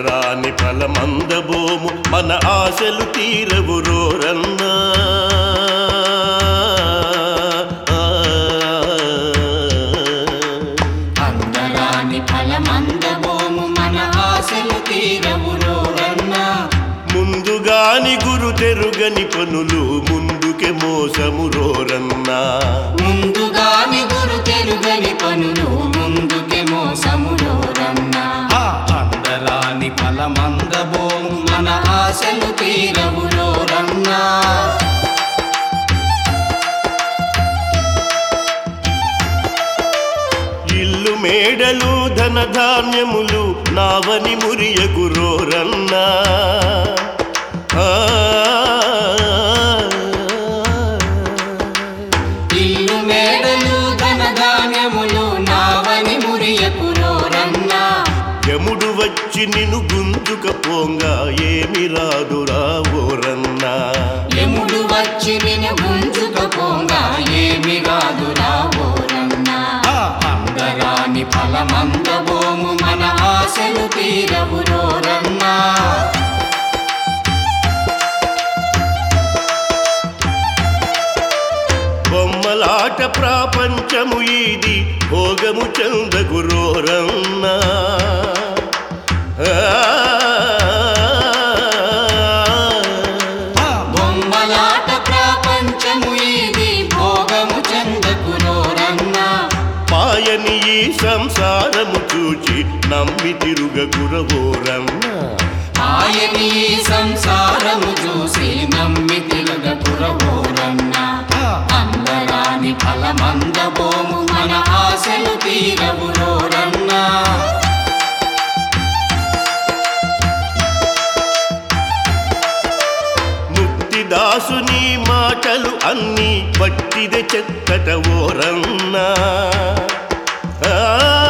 అందరాని ఫలమందబోము మన ఆశలు తీరవు రోరన్నా అందరాని ఫలమందబోము మన ఆశలు తీరవు రోరన్నా ముందుగాని గురు తెరుగని పనులు ముందుకే మోసము రోరన్నా ముందుగాని గురు తెరుగని పనులు ముందుకే మోసము రోరన్నా అందరాని ఫలమందబోము మన ఆశలు తీరవు రోరన్నా ఇల్లు మేడలు ధనధాన్యములు నావని మురియకు రోరన్నా ఆ. ఇల్లు మేడలు ధనధాన్యములు నావని మురియకు రోరన్నా యముడు వచ్చి నిన్ను గుంజుక పోంగా ఏమి రాదురా ఓరన్నా యముడు వచ్చి నిన్ను గుంజుకపోగా ఏమి రాదురా ఓరన్నా అందరాని ఫలమందబోము మన ఆశలు తీరవు రోరన్నా బొమ్మలాట ప్రాపంచము ఇది భోగము చందగు రోరన్నా ఆ. బొమ్మలాట ప్రపంచము ఇది భోగము చెందకు రోరన్నా పాయని ఈ సంసారము చూచి నమ్మి తిరుగ గురవోరన్నా ఆయని ఈ సంసారము చూసి నమ్మి తిరగకు రోరన్నా అందరాని ఫలమందబోము మన ఆశలు తీరవు రోరన్నా ముక్తిదాసుని మాటలు అన్నీ పట్టిదే చెత్తట ఓరన్నా ఆ.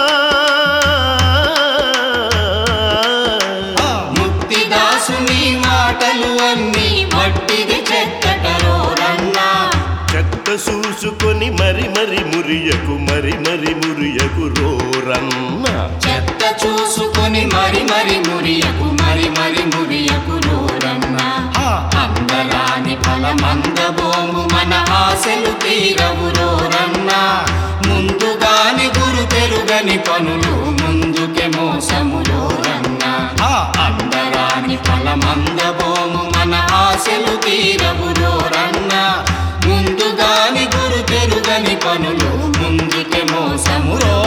ముక్తిదాసుని మాటలు అన్నీ మట్టిది చెక్కట రోరన్నా చెత్త చూసుకొని మరి మరి మురియకు మరి మరి మురియకు రోరన్నా చెత్త చూసుకొని మరి మరి మురియకు మరి మరి మురియకు రోరన్నా అందరాని ఫలమందబోము మన ఆశలు తీరవు రోరన్నా ముందుగాని గురు తెరుగని పనులు ముందుకే మోసము రోరన్నా అందరాని ఫలమందబోము మన ఆశలు తీరవు రోరన్నా ముందుగాని గురు తెరుగని పనులు ముందుకే మోసము రోరన్నా